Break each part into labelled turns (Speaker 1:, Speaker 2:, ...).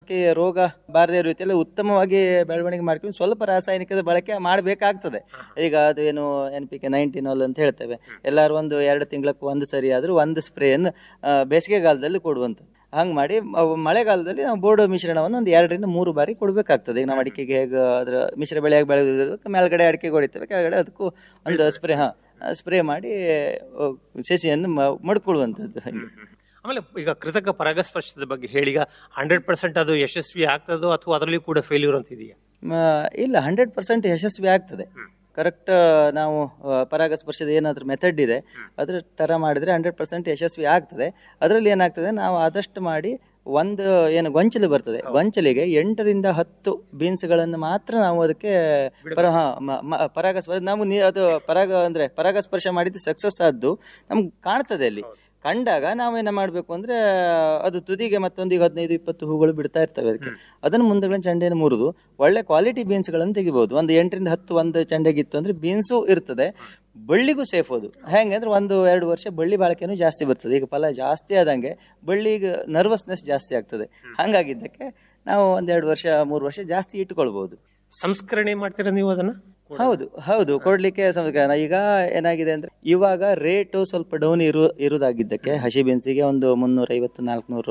Speaker 1: ಅದಕ್ಕೆ ರೋಗ ಬಾರದೇ ಇರೋ ರೀತಿಯಲ್ಲಿ ಉತ್ತಮವಾಗಿ ಬೆಳವಣಿಗೆ ಮಾಡ್ಕೊಂಡು ಸ್ವಲ್ಪ ರಾಸಾಯನಿಕದ ಬಳಕೆ ಮಾಡಬೇಕಾಗ್ತದೆ ಈಗ ಅದು ಏನು ಎನ್ ಪಿ ಕೆ ನೈನ್ಟೀನ್ ಅಂತ ಹೇಳ್ತೇವೆ ಎಲ್ಲರೂ ಒಂದು ಎರಡು ತಿಂಗಳಕ್ಕೆ ಒಂದು ಸರಿ ಆದರೂ ಒಂದು ಸ್ಪ್ರೇಯನ್ನು ಬೇಸಿಗೆಗಾಲದಲ್ಲಿ ಕೊಡುವಂಥದ್ದು ಹಂಗೆ ಮಾಡಿ ಅವು ಮಳೆಗಾಲದಲ್ಲಿ ನಾವು ಬೋರ್ಡೋ ಮಿಶ್ರಣವನ್ನು ಒಂದು ಎರಡರಿಂದ ಮೂರು ಬಾರಿ ಕೊಡಬೇಕಾಗ್ತದೆ ಈಗ ನಾವು ಅಡಿಕೆಗೆ ಹೇಗೆ ಅದರ ಮಿಶ್ರ ಬೆಳೆಯಾಗಿ ಬೆಳೆದಿರೋದಕ್ಕೆ ಮೇಲ್ಗಡೆ ಅಡಿಕೆ ಹೊಡಿತೇವೆ ಕೆಳಗಡೆ ಅದಕ್ಕೂ ಒಂದು ಸ್ಪ್ರೇ ಹಾಂ ಸ್ಪ್ರೇ ಮಾಡಿ ಅಹ್, ಸಸಿಯನ್ನು ಮ- ಮಡ್ಕೊಳ್ಳುವಂಥದ್ದು ಹಾಗೆ
Speaker 2: ಆಮೇಲೆ ಈಗ ಕೃತಕ ಪರಾಗಸ್ಪರ್ಶದ ಬಗ್ಗೆ ಹೇಳಿ ಈಗ ಹಂಡ್ರೆಡ್ ಪರ್ಸೆಂಟ್ ಅದು ಯಶಸ್ವಿ ಆಗ್ತದೋ ಅಥವಾ ಅದರಲ್ಲಿ ಕೂಡ ಫೇಲ್ಯೂರ್ ಅಂತ ಇದೆಯಾ
Speaker 1: ಮ- ಇಲ್ಲ ಹಂಡ್ರೆಡ್ ಪರ್ಸೆಂಟ್ ಯಶಸ್ವಿ ಆಗ್ತದೆ ಕರೆಕ್ಟ್ ನಾವು ಆ, ಪರಾಗಸ್ಪರ್ಶದ ಏನಾದರೂ ಮೆಥಡ್ ಇದೆ ಅದ್ರ ಥರ ಮಾಡಿದರೆ ಹಂಡ್ರೆಡ್ ಪರ್ಸೆಂಟ್ ಯಶಸ್ವಿ ಆಗ್ತದೆ ಅದರಲ್ಲಿ ಏನಾಗ್ತದೆ ನಾವು ಆದಷ್ಟು ಮಾಡಿ ಒಂದು ಏನು ಗೊಂಚಲು ಬರ್ತದೆ ಗೊಂಚಲಿಗೆ ಎಂಟರಿಂದ ಹತ್ತು ಬೀನ್ಸ್ಗಳನ್ನು ಮಾತ್ರ ನಾವು ಅದಕ್ಕೆ ಪರ ಹಾ, ಮ- ಮ- ಪರಾಗಸ್ಪರ್ಶ ನಾವು ನೀ ಅದು ಪರಾಗ ಅಂದರೆ ಪರಾಗಸ್ಪರ್ಶ ಮಾಡಿದ್ದು ಸಕ್ಸಸ್ ಆದ್ದು ನಮ್ಗೆ ಕಾಣ್ತದೆ ಅಲ್ಲಿ ಕಂಡಾಗ ನಾವೇನ ಮಾಡಬೇಕು ಅಂದ್ರೆ ಅದು ತುದಿಗೆ ಮತ್ತೊಂದಿಗೆ ಹದಿನೈದು ಇಪ್ಪತ್ತು ಹೂಗಳು ಬಿಡ್ತಾ ಇರ್ತವೆ ಅದಕ್ಕೆ ಅದನ್ನು ಮುಂದೆಗಳ ಚಂಡೆಯನ್ನು ಮುರಿದು ಒಳ್ಳೆ ಕ್ವಾಲಿಟಿ ಬೀನ್ಸ್ಗಳನ್ನು ತೆಗಿಬಹುದು ಒಂದು ಎಂಟರಿಂದ ಹತ್ತು ಒಂದು ಚಂಡೆಗಿತ್ತು ಅಂದ್ರೆ ಬೀನ್ಸು ಇರ್ತದೆ ಬಳ್ಳಿಗೂ ಸೇಫ್ ಅದು ಹೆಂಗೆ ಅಂದ್ರೆ ಒಂದು ಎರಡು ವರ್ಷ ಬಳ್ಳಿ ಬಾಳಿಕೆನೂ ಜಾಸ್ತಿ ಬರ್ತದೆ ಈಗ ಫಲ ಜಾಸ್ತಿ ಆದಂಗೆ ಬಳ್ಳಿಗೆ ನರ್ವಸ್ನೆಸ್ ಜಾಸ್ತಿ ಆಗ್ತದೆ ಹಂಗಾಗಿದ್ದಕ್ಕೆ ನಾವು ಒಂದೆರಡು ವರ್ಷ ಮೂರು ವರ್ಷ ಜಾಸ್ತಿ ಇಟ್ಕೊಳ್ಬಹುದು
Speaker 2: ಸಂಸ್ಕರಣೆ ಮಾಡ್ತೀರಾ ನೀವು ಅದನ್ನ
Speaker 1: ಹೌದು ಹೌದು ಕೊಡ್ಲಿಕ್ಕೆ ಸಂಸ್ಕಾರ ಈಗ ಏನಾಗಿದೆ ಅಂದ್ರೆ ಇವಾಗ ರೇಟು ಸ್ವಲ್ಪ ಡೌನ್ ಇರು ಇರುವುದಾಗಿದ್ದಕ್ಕೆ ಹಸಿ ಬೀನ್ಸಿಗೆ ಒಂದು ಮುನ್ನೂರ ಐವತ್ತು ನಾಲ್ಕುನೂರು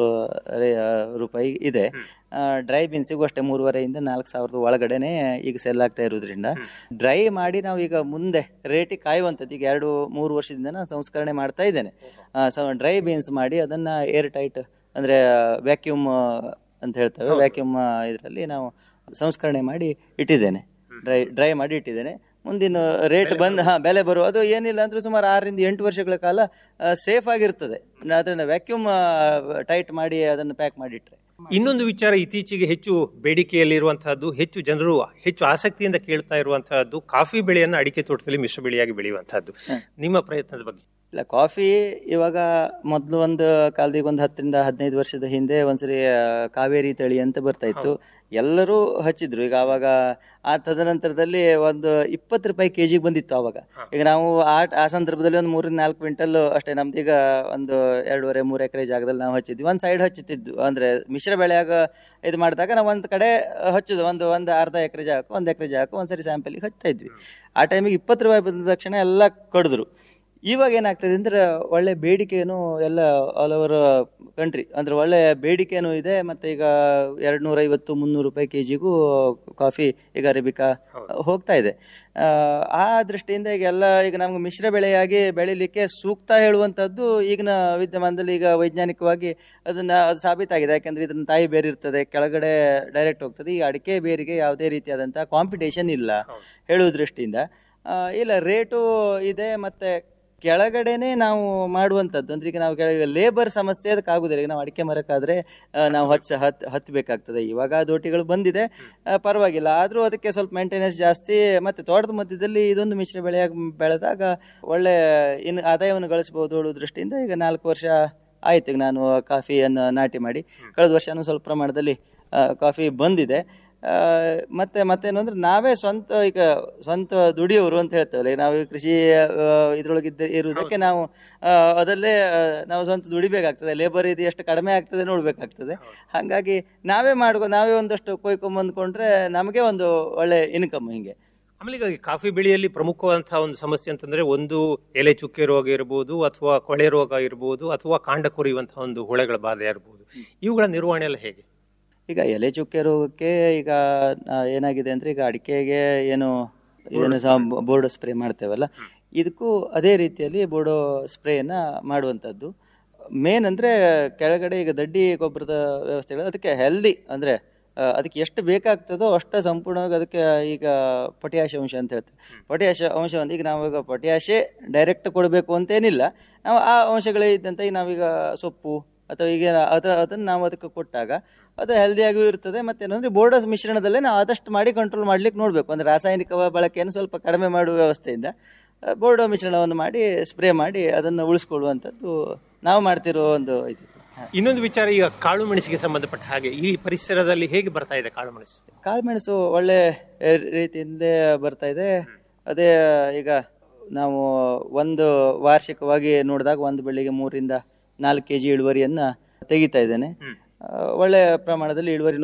Speaker 1: ರೂಪಾಯಿ ಇದೆ ಡ್ರೈ ಬೀನ್ಸಿಗೂ ಅಷ್ಟೇ ಮೂರುವರೆಯಿಂದ ನಾಲ್ಕು ಸಾವಿರದ ಒಳಗಡೆನೆ ಈಗ ಸೆಲ್ ಆಗ್ತಾ ಇರೋದ್ರಿಂದ ಡ್ರೈ ಮಾಡಿ ನಾವು ಈಗ ಮುಂದೆ ರೇಟಿಗೆ ಕಾಯುವಂಥದ್ದು ಈಗ ಎರಡು ಮೂರು ವರ್ಷದಿಂದ ನಾನು ಸಂಸ್ಕರಣೆ ಮಾಡ್ತಾ ಇದ್ದೇನೆ ಡ್ರೈ ಬೀನ್ಸ್ ಮಾಡಿ ಅದನ್ನ ಏರ್ ಟೈಟ್ ಅಂದ್ರೆ ವ್ಯಾಕ್ಯೂಮ್ ಅಂತ ಹೇಳ್ತೇವೆ ವ್ಯಾಕ್ಯೂಮ್ ಇದರಲ್ಲಿ ನಾವು ಸಂಸ್ಕರಣೆ ಮಾಡಿ ಇಟ್ಟಿದ್ದೇನೆ ಡ್ರೈ ಡ್ರೈ ಮಾಡಿ ಇಟ್ಟಿದ್ದೇನೆ ಮುಂದಿನ ರೇಟ್ ಬಂದು ಹಾ ಬೆಲೆ ಬರುವ ಅದು ಏನಿಲ್ಲ ಅಂದ್ರೆ ಸುಮಾರು ಆರರಿಂದ ಎಂಟು ವರ್ಷಗಳ ಕಾಲ ಸೇಫ್ ಆಗಿರ್ತದೆ ಅದನ್ನ ವ್ಯಾಕ್ಯೂಮ್ ಟೈಟ್ ಮಾಡಿ ಅದನ್ನು ಪ್ಯಾಕ್ ಮಾಡಿಟ್ರೆ
Speaker 2: ಇನ್ನೊಂದು ವಿಚಾರ ಇತ್ತೀಚೆಗೆ ಹೆಚ್ಚು ಬೇಡಿಕೆಯಲ್ಲಿರುವಂತಹದ್ದು ಹೆಚ್ಚು ಜನರು ಹೆಚ್ಚು ಆಸಕ್ತಿಯಿಂದ ಕೇಳ್ತಾ ಇರುವಂತಹದ್ದು ಕಾಫಿ ಬೆಳೆಯನ್ನು ಅಡಿಕೆ ತೋಟದಲ್ಲಿ ಮಿಶ್ರ ಬೆಳೆಯಾಗಿ ಬೆಳೆಯುವಂತಹದ್ದು ನಿಮ್ಮ ಪ್ರಯತ್ನದ ಬಗ್ಗೆ
Speaker 1: ಇಲ್ಲ ಕಾಫಿ ಇವಾಗ ಮೊದಲು ಒಂದು ಕಾಲದಿಗೆ ಒಂದು ಹತ್ತರಿಂದ ಹದಿನೈದು ವರ್ಷದ ಹಿಂದೆ ಒಂದ್ಸರಿ ಆ, ಕಾವೇರಿ ತಳಿ ಅಂತ ಬರ್ತಾ ಇತ್ತು ಎಲ್ಲರೂ ಹಚ್ಚಿದ್ರು ಈಗ ಆವಾಗ ಆ ತದನಂತರದಲ್ಲಿ ಒಂದು ಇಪ್ಪತ್ತು ರೂಪಾಯಿ ಕೆ ಜಿಗೆ ಬಂದಿತ್ತು ಆವಾಗ ಈಗ ನಾವು ಆ ಆ ಸಂದರ್ಭದಲ್ಲಿ ಒಂದು ಮೂರಿಂದ ನಾಲ್ಕು ಕ್ವಿಂಟಲ್ ಅಷ್ಟೇ ನಮ್ದು ಈಗ ಒಂದು ಎರಡೂವರೆ ಮೂರು ಎಕರೆ ಜಾಗದಲ್ಲಿ ನಾವು ಹಚ್ಚಿದ್ವಿ ಒಂದು ಸೈಡ್ ಹಚ್ಚುತ್ತಿದ್ದು ಅಂದ್ರೆ ಮಿಶ್ರ ಬೆಳೆಯಾಗ ಇದು ಮಾಡಿದಾಗ ನಾವು ಒಂದು ಕಡೆ ಹಚ್ಚುದು ಒಂದು ಒಂದು ಅರ್ಧ ಎಕರೆ ಜಾಗಕ್ಕೆ ಒಂದು ಎಕರೆ ಜಾಗಕ್ಕೆ ಒಂದ್ಸರಿ ಸ್ಯಾಂಪಲಿಗೆ ಹಚ್ತಾ ಇದ್ವಿ ಆ ಟೈಮಿಗೆ ಇಪ್ಪತ್ತು ರೂಪಾಯಿ ಬಂದ ತಕ್ಷಣ ಎಲ್ಲ ಕಡಿದ್ರು ಇವಾಗ ಏನಾಗ್ತದೆ ಅಂದ್ರೆ ಒಳ್ಳೆ ಬೇಡಿಕೆನು ಎಲ್ಲ ಆಲ್ ಓವರ್ ಕಂಟ್ರಿ ಅಂದ್ರೆ ಒಳ್ಳೆ ಬೇಡಿಕೆನೂ ಇದೆ ಮತ್ತೆ ಈಗ ಎರಡ್ ನೂರ ಐವತ್ತು ಮುನ್ನೂರು ರೂಪಾಯಿ ಕೆ ಜಿಗೂ ಕಾಫಿ ಈಗ ಅರೇಬಿಕಾ ಹೋಗ್ತಾ ಇದೆ ಆ, ಆ ದೃಷ್ಟಿಯಿಂದ ಈಗ ಎಲ್ಲ ಈಗ ನಮ್ಗೆ ಮಿಶ್ರ ಬೆಳೆಯಾಗಿ ಬೆಳಿಲಿಕ್ಕೆ ಸೂಕ್ತ ಹೇಳುವಂಥದ್ದು ಈಗಿನ ವಿದ್ಯಮಾನದಲ್ಲಿ ಈಗ ವೈಜ್ಞಾನಿಕವಾಗಿ ಅದನ್ನ ಅದು ಸಾಬೀತಾಗಿದೆ ಯಾಕಂದ್ರೆ ಇದನ್ನ ತಾಯಿ ಬೇರೆ ಇರ್ತದೆ ಕೆಳಗಡೆ ಡೈರೆಕ್ಟ್ ಹೋಗ್ತದೆ ಈ ಅಡಿಕೆ ಬೇರಿಗೆ ಯಾವುದೇ ರೀತಿಯಾದಂತಹ ಕಾಂಪಿಟೇಷನ್ ಇಲ್ಲ ಹೇಳುವ ದೃಷ್ಟಿಯಿಂದ ಆ, ಇಲ್ಲ ರೇಟು ಇದೆ ಮತ್ತೆ ಕೆಳಗಡೆನೆ ನಾವು ಮಾಡುವಂಥದ್ದು ಅಂದ್ರೆ ಈಗ ನಾವು ಕೆಳಗೆ ಲೇಬರ್ ಸಮಸ್ಯೆ ಅದಕ್ಕೆ ಆಗುದಿಲ್ಲ ಈಗ ನಾವು ಅಡಿಕೆ ಮರಕ್ಕಾದ್ರೆ ಆ, ನಾವು ಹಚ್ಚ ಹತ್ ಹತ್ತಬೇಕಾಗ್ತದೆ ಇವಾಗ ದೋಟಿಗಳು ಬಂದಿದೆ ಆ, ಪರವಾಗಿಲ್ಲ ಆದರೂ ಅದಕ್ಕೆ ಸ್ವಲ್ಪ ಮೇಂಟೆನೆನ್ಸ್ ಜಾಸ್ತಿ ಮತ್ತೆ ತೋಟದ ಮಧ್ಯದಲ್ಲಿ ಇದೊಂದು ಮಿಶ್ರ ಬೆಳೆಯಾಗಿ ಬೆಳೆದಾಗ ಒಳ್ಳೆ ಇನ್ನು ಆದಾಯವನ್ನು ಗಳಿಸಬಹುದು ಹೇಳುವ ದೃಷ್ಟಿಯಿಂದ ಈಗ ನಾಲ್ಕು ವರ್ಷ ಆಯ್ತು ಈಗ ನಾನು ಕಾಫಿಯನ್ನು ನಾಟಿ ಮಾಡಿ ಕಳೆದ ವರ್ಷನೂ ಸ್ವಲ್ಪ ಪ್ರಮಾಣದಲ್ಲಿ ಆ, ಕಾಫಿ ಬಂದಿದೆ ಆ, ಮತ್ತೆ ಮತ್ತೇನು ಅಂದ್ರೆ ನಾವೇ ಸ್ವಂತ ಈಗ ಸ್ವಂತ ದುಡಿಯೋರು ಅಂತ ಹೇಳ್ತೇವಲ್ಲ ಈಗ ನಾವು ಈ ಕೃಷಿ ಇದ್ರೊಳಗಿದ್ದ ಇರುವುದಕ್ಕೆ ನಾವು ಆ, ಅದಲ್ಲೇ ಆ, ನಾವು ಸ್ವಂತ ದುಡಿಬೇಕಾಗ್ತದೆ ಲೇಬರ್ ಇದು ಎಷ್ಟು ಕಡಿಮೆ ಆಗ್ತದೆ ನೋಡ್ಬೇಕಾಗ್ತದೆ ಹಾಗಾಗಿ ನಾವೇ ಮಾಡ್ಕೊ ನಾವೇ ಒಂದಷ್ಟು ಕೊಯ್ಕೊಂಬಂದ್ಕೊಂಡ್ರೆ ನಮಗೆ ಒಂದು ಒಳ್ಳೆ ಇನ್ಕಮ್ ಹಿಂಗೆ
Speaker 2: ಆಮೇಲೆ ಈಗ ಈ ಕಾಫಿ ಬೆಳೆಯಲ್ಲಿ ಪ್ರಮುಖವಾದಂತಹ ಒಂದು ಸಮಸ್ಯೆ ಅಂತಂದ್ರೆ ಒಂದು ಎಲೆ ಚುಕ್ಕೆ ರೋಗ ಇರಬಹುದು ಅಥವಾ ಕೊಳೆ ರೋಗ ಇರಬಹುದು ಅಥವಾ ಕಾಂಡ ಕೊರಿಯುವಂತಹ ಒಂದು ಹುಳೆಗಳ ಬಾಧೆ ಇರಬಹುದು ಇವುಗಳ ನಿರ್ವಹಣೆ ಎಲ್ಲ ಹೇಗೆ
Speaker 1: ಈಗ ಎಲೆ ಚುಕ್ಕೆ ರೋಗಕ್ಕೆ ಈಗ ಆ, ಏನಾಗಿದೆ ಅಂದ್ರೆ ಈಗ ಅಡಿಕೆಗೆ ಏನು ಏನು ಸಹ ಬೋರ್ಡೋ ಸ್ಪ್ರೇ ಮಾಡ್ತೇವಲ್ಲ ಇದಕ್ಕೂ ಅದೇ ರೀತಿಯಲ್ಲಿ ಬೋರ್ಡೋ ಸ್ಪ್ರೇಯನ್ನ ಮಾಡುವಂಥದ್ದು ಮೇನ್ ಅಂದ್ರೆ ಕೆಳಗಡೆ ಈಗ ದಡ್ಡಿ ಗೊಬ್ಬರದ ವ್ಯವಸ್ಥೆಗಳು ಅದಕ್ಕೆ ಹೆಲ್ದಿ ಅಂದ್ರೆ ಆ, ಅದಕ್ಕೆ ಎಷ್ಟು ಬೇಕಾಗ್ತದೋ ಅಷ್ಟು ಸಂಪೂರ್ಣವಾಗಿ ಅದಕ್ಕೆ ಈಗ ಪೊಟ್ಯಾಶ ಅಂಶ ಅಂತ ಹೇಳ್ತೇವೆ ಪೊಟ್ಯಾಶ ಅಂಶವನ್ನು ಈಗ ನಾವು ಈಗ ಪೊಟ್ಯಾಶೆ ಡೈರೆಕ್ಟ್ ಕೊಡಬೇಕು ಅಂತೇನಿಲ್ಲ ನಾವು ಆ ಅಂಶಗಳೇ ಇದ್ದಂತ ಈಗ ನಾವೀಗ ಸೊಪ್ಪು ಅಥವಾ ಈಗ ಅದ ಅದನ್ನು ನಾವು ಅದಕ್ಕೆ ಕೊಟ್ಟಾಗ ಅದು ಹೆಲ್ದಿಯಾಗೂ ಇರ್ತದೆ ಮತ್ತೇನಂದ್ರೆ ಬೋರ್ಡಸ್ ಮಿಶ್ರಣದಲ್ಲೇ ನಾವು ಆದಷ್ಟು ಮಾಡಿ ಕಂಟ್ರೋಲ್ ಮಾಡ್ಲಿಕ್ಕೆ ನೋಡಬೇಕು ಅಂದ್ರೆ ರಾಸಾಯನಿಕ ಬಳಕೆಯನ್ನು ಸ್ವಲ್ಪ ಕಡಿಮೆ ಮಾಡುವ ವ್ಯವಸ್ಥೆಯಿಂದ ಆ, ಬೋರ್ಡೋ ಮಿಶ್ರಣವನ್ನು ಮಾಡಿ ಸ್ಪ್ರೇ ಮಾಡಿ ಅದನ್ನು ಉಳಿಸ್ಕೊಳ್ಳುವಂಥದ್ದು ನಾವು ಮಾಡ್ತಿರೋ ಒಂದು ಇದು
Speaker 2: ಇನ್ನೊಂದು ವಿಚಾರ ಈಗ ಕಾಳು ಮೆಣಸಿಗೆ ಸಂಬಂಧಪಟ್ಟ ಹಾಗೆ ಈ ಪರಿಸರದಲ್ಲಿ ಹೇಗೆ ಬರ್ತಾ ಇದೆ ಕಾಳು ಮೆಣಸು
Speaker 1: ಕಾಳುಮೆಣಸು ಒಳ್ಳೆ ರೀತಿಯಿಂದ ಬರ್ತಾ ಇದೆ ಅದೇ ಈಗ ನಾವು ಒಂದು ವಾರ್ಷಿಕವಾಗಿ ನೋಡಿದಾಗ ಒಂದು ಬೆಳ್ಳಿಗೆ ಮೂರಿಂದ ನಾಲ್ಕು ಕೆ ಜಿ ಇಳುವರಿಯನ್ನು ತೆಗಿತಾ ಇದ್ದೇನೆ ಆ, ಒಳ್ಳೆ ಪ್ರಮಾಣದಲ್ಲಿ ಇಳುವರಿನೂ